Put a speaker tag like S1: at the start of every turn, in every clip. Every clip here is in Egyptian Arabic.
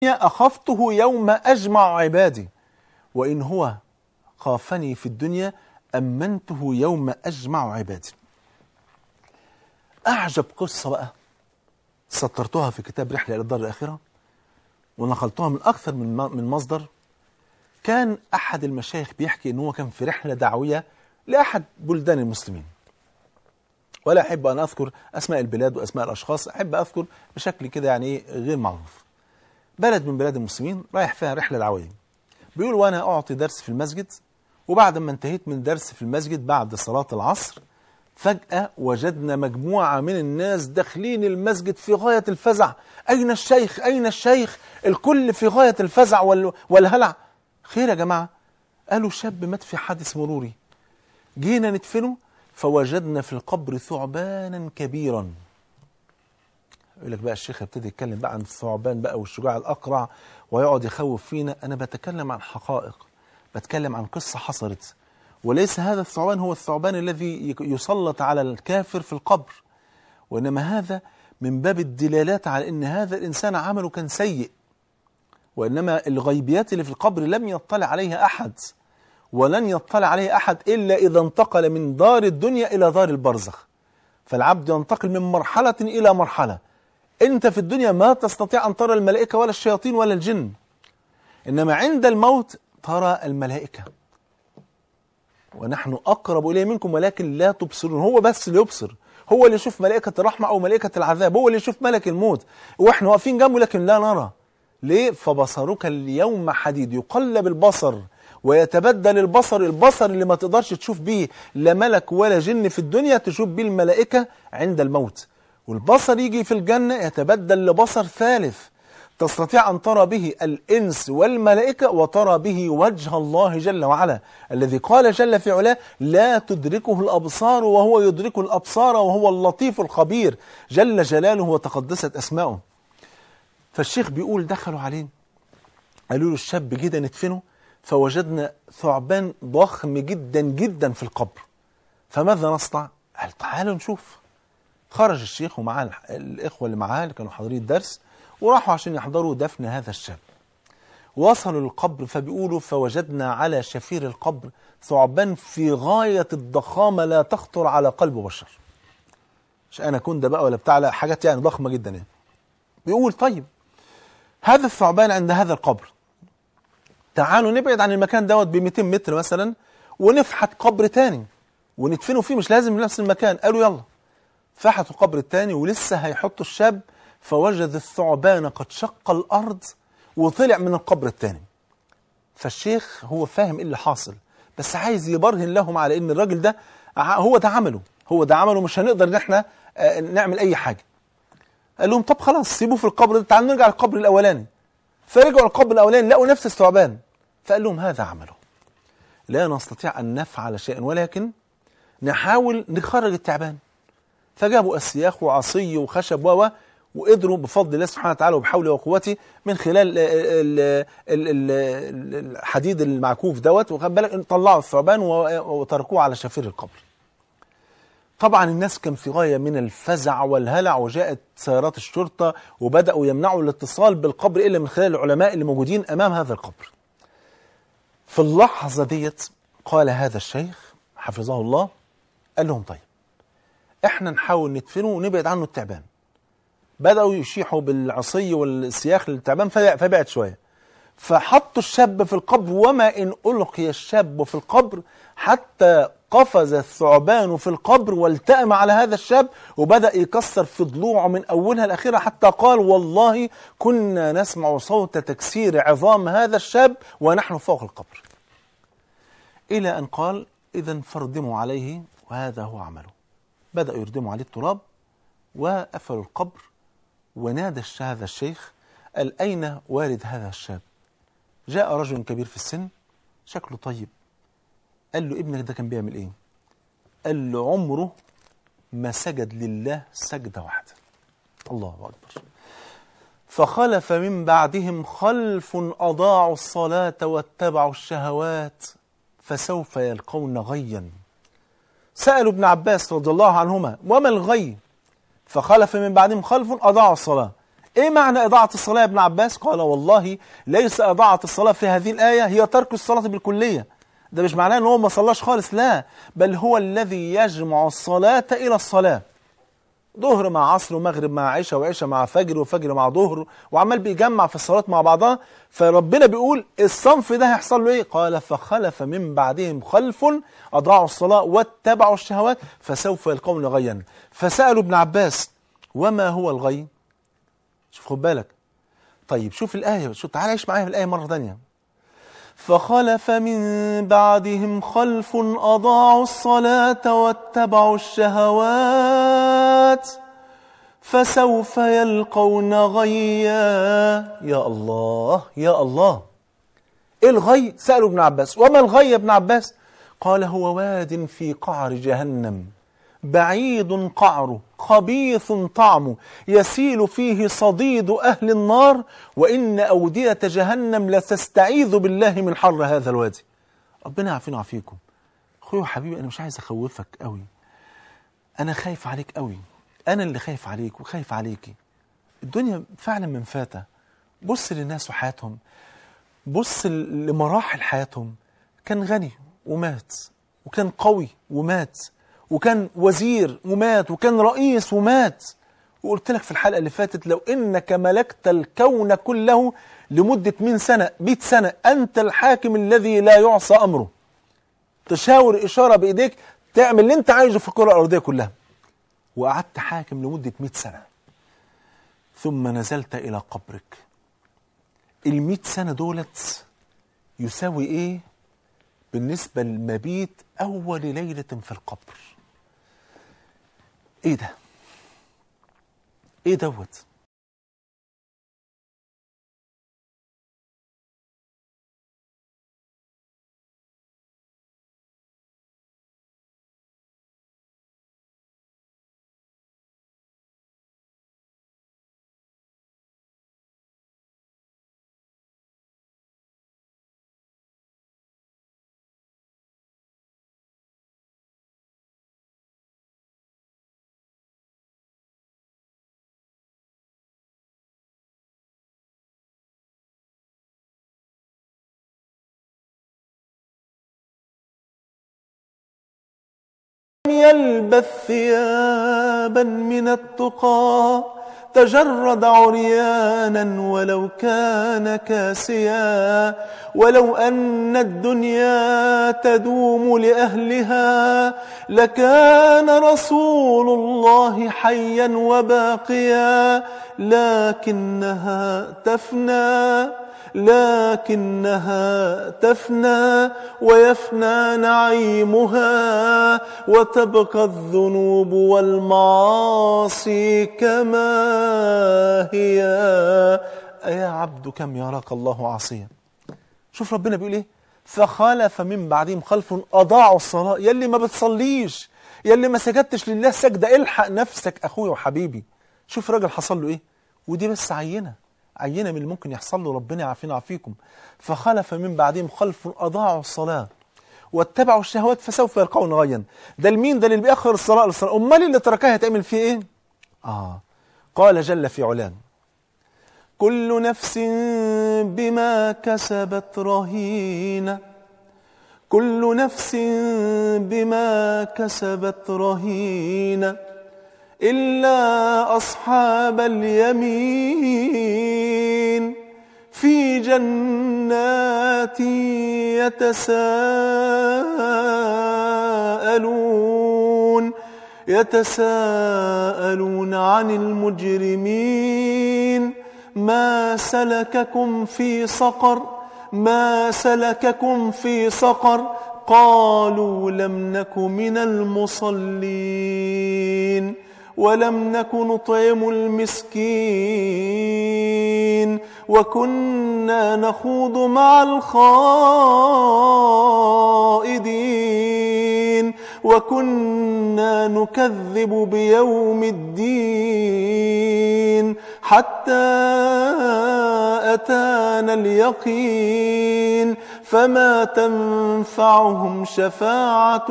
S1: أخفته يوم أجمع عبادي وإن هو خافني في الدنيا أمنته يوم أجمع عبادي أعجب قصة بقى سطرتها في كتاب رحلة إلى الدار الآخرة ونقلتها من أكثر من من مصدر كان أحد المشايخ بيحكي إن هو كان في رحلة دعوية لأحد بلدان المسلمين ولا أحب أن أذكر أسماء البلاد وأسماء الأشخاص أحب أذكر بشكل كده يعني إيه غير معروف بلد من بلاد المسلمين رايح فيها رحلة دعوية بيقول وأنا أعطي درس في المسجد وبعد ما انتهيت من درس في المسجد بعد صلاة العصر فجأة وجدنا مجموعة من الناس داخلين المسجد في غاية الفزع أين الشيخ أين الشيخ الكل في غاية الفزع وال- والهلع خير يا جماعة قالوا شاب مات في حادث مروري جينا ندفنه فوجدنا في القبر ثعبانا كبيرا يقول لك بقى الشيخ ابتدي يتكلم بقى عن الثعبان بقى والشجاع الأقرع ويقعد يخوف فينا أنا بتكلم عن حقائق بتكلم عن قصة حصلت وليس هذا الثعبان هو الثعبان الذي يك- يسلط على الكافر في القبر وإنما هذا من باب الدلالات على أن هذا الإنسان عمله كان سيء وإنما الغيبيات اللي في القبر لم يطلع عليها أحد ولن يطلع عليه أحد إلا إذا انتقل من دار الدنيا إلى دار البرزخ فالعبد ينتقل من مرحلة إلى مرحلة أنت في الدنيا ما تستطيع أن ترى الملائكة ولا الشياطين ولا الجن إنما عند الموت ترى الملائكة ونحن أقرب إليه منكم ولكن لا تبصرون هو بس اللي يبصر هو اللي يشوف ملائكة الرحمة أو ملائكة العذاب هو اللي يشوف ملك الموت وإحنا واقفين جنبه لكن لا نرى ليه فبصرك اليوم حديد يقلب البصر ويتبدل البصر البصر اللي ما تقدرش تشوف بيه لا ملك ولا جن في الدنيا تشوف بيه الملائكة عند الموت والبصر يجي في الجنة يتبدل لبصر ثالث تستطيع أن ترى به الإنس والملائكة وترى به وجه الله جل وعلا الذي قال جل في علاه لا تدركه الأبصار وهو يدرك الأبصار وهو اللطيف الخبير جل جلاله وتقدست أسماؤه فالشيخ بيقول دخلوا عليه قالوا له الشاب جدا ندفنه فوجدنا ثعبان ضخم جدا جدا في القبر فماذا نصنع؟ قال تعالوا نشوف خرج الشيخ ومعاه الح- الإخوة اللي معاه اللي كانوا حاضرين الدرس وراحوا عشان يحضروا دفن هذا الشاب وصلوا للقبر فبيقولوا فوجدنا على شفير القبر ثعبان في غاية الضخامة لا تخطر على قلب بشر مش أنا كنت بقى ولا بتاع لا حاجات يعني ضخمة جدا يعني بيقول طيب هذا الثعبان عند هذا القبر تعالوا نبعد عن المكان دوت ب 200 متر مثلا ونفحت قبر تاني وندفنه فيه مش لازم في نفس المكان قالوا يلا فحتوا القبر التاني ولسه هيحطوا الشاب فوجد الثعبان قد شق الأرض وطلع من القبر التاني فالشيخ هو فاهم ايه اللي حاصل بس عايز يبرهن لهم على ان الراجل ده ع- هو ده عمله هو ده عمله مش هنقدر ان احنا آه، نعمل اي حاجه قال لهم طب خلاص سيبوه في القبر ده تعالوا نرجع للقبر الاولاني فرجعوا للقبر الاولاني لقوا نفس الثعبان فقال لهم هذا عمله لا نستطيع ان نفعل شيئا ولكن نحاول نخرج التعبان فجابوا السياخ وعصي وخشب و وقدروا بفضل الله سبحانه وتعالى وبحوله وقوته من خلال ال- ال- ال- ال- الحديد المعكوف دوت وخد بالك طلعوا الثعبان و- وتركوه على شفير القبر. طبعا الناس كان في غايه من الفزع والهلع وجاءت سيارات الشرطه وبداوا يمنعوا الاتصال بالقبر الا من خلال العلماء اللي موجودين امام هذا القبر. في اللحظه ديت قال هذا الشيخ حفظه الله قال لهم طيب احنا نحاول ندفنه ونبعد عنه التعبان بدأوا يشيحوا بالعصي والسياخ للتعبان فبع- فبعد شوية فحطوا الشاب في القبر وما إن ألقي الشاب في القبر حتى قفز الثعبان في القبر والتأم على هذا الشاب وبدأ يكسر في ضلوعه من أولها لآخرها حتى قال والله كنا نسمع صوت تكسير عظام هذا الشاب ونحن فوق القبر إلى أن قال إذا فاردموا عليه وهذا هو عمله بدأوا يردموا عليه التراب وقفلوا القبر ونادى الش- هذا الشيخ قال أين والد هذا الشاب جاء رجل كبير في السن شكله طيب قال له ابنك ده كان بيعمل ايه قال له عمره ما سجد لله سجدة واحدة الله أكبر فخلف من بعدهم خلف أضاعوا الصلاة واتبعوا الشهوات فسوف يلقون غيا سألوا ابن عباس رضي الله عنهما وما الغي فخلف من بعدهم خلف أضاعوا الصلاة ايه معنى اضاعة الصلاة يا ابن عباس قال والله ليس اضاعة الصلاة في هذه الآية هي ترك الصلاة بالكلية ده مش معناه ان هو ما صلاش خالص لا بل هو الذي يجمع الصلاة الى الصلاة ظهر مع عصر ومغرب مع عشاء وعشاء مع فجر وفجر مع ظهر وعمال بيجمع في الصلاه مع بعضها فربنا بيقول الصنف ده هيحصل له ايه؟ قال فخلف من بعدهم خلف اضاعوا الصلاه واتبعوا الشهوات فسوف يلقون غيا فسالوا ابن عباس وما هو الغي؟ شوف خد بالك طيب شوف الايه شوف تعالى عيش معايا في الايه مره ثانيه فخلف من بعدهم خلف أضاعوا الصلاة واتبعوا الشهوات فسوف يلقون غيا يا الله يا الله ايه الغي سألوا ابن عباس وما الغي يا ابن عباس قال هو واد في قعر جهنم بعيد قعره خبيث طعمه يسيل فيه صديد أهل النار وإن أودية جهنم لتستعيذ بالله من حر هذا الوادي ربنا يعافينا ويعافيكم أخوي وحبيبي أنا مش عايز أخوفك قوي أنا خايف عليك قوي أنا اللي خايف عليك وخايف عليكي الدنيا فعلا من فاتة بص للناس وحياتهم بص لمراحل حياتهم كان غني ومات وكان قوي ومات وكان وزير ومات وكان رئيس ومات وقلت لك في الحلقة اللي فاتت لو إنك ملكت الكون كله لمدة من سنة 100 سنة أنت الحاكم الذي لا يعصى أمره تشاور إشارة بإيديك تعمل اللي أنت عايزه في الكرة الأرضية كلها وقعدت حاكم لمدة 100 سنة ثم نزلت إلى قبرك ال سنة دولت يساوي إيه بالنسبة لمبيت أول ليلة في القبر ايه ده ايه دوت يلبث ثيابا من التقى تجرد عريانا ولو كان كاسيا ولو أن الدنيا تدوم لأهلها لكان رسول الله حيا وباقيا لكنها تفنى لكنها تفنى ويفنى نعيمها وتبقى الذنوب والمعاصي كما هي يا عبد كم يراك الله عصيا شوف ربنا بيقول ايه فخلف من بعدهم خلف اضاعوا الصلاه يلي ما بتصليش يلي ما سجدتش لله سجده الحق نفسك اخويا وحبيبي شوف راجل حصل له ايه ودي بس عينه عينة من اللي ممكن يحصل له ربنا يعافينا ويعافيكم فخلف من بعدهم خلف أضاعوا الصلاة واتبعوا الشهوات فسوف يلقون غيا ده المين ده اللي بيأخر الصلاة للصلاة أمال اللي تركها هتعمل فيه إيه آه قال جل في علام كل نفس بما كسبت رهينة كل نفس بما كسبت رهينة إلا أصحاب اليمين في جنات يتساءلون يتساءلون عن المجرمين ما سلككم في سقر ما سلككم في سقر قالوا لم نك من المصلين ولم نك نطعم المسكين وكنا نخوض مع الخائدين وكنا نكذب بيوم الدين حتى أتانا اليقين فما تنفعهم شفاعة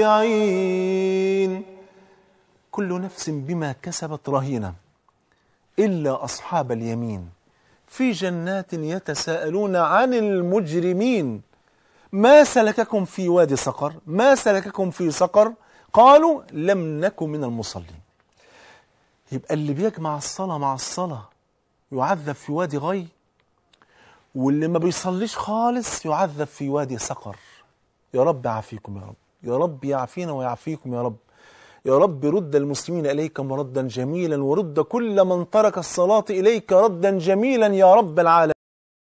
S1: الشافعين كل نفس بما كسبت رهينة إلا أصحاب اليمين في جنات يتساءلون عن المجرمين ما سلككم في وادي سقر ما سلككم في سقر قالوا لم نكن من المصلين يبقى اللي بيجمع الصلاة مع الصلاة يعذب في وادي غي واللي ما بيصليش خالص يعذب في وادي سقر يا رب يعافيكم يا رب يا رب يعافينا ويعافيكم يا رب يا رب رد المسلمين إليك مردا جميلا ورد كل من ترك الصلاة إليك ردا جميلا يا رب العالمين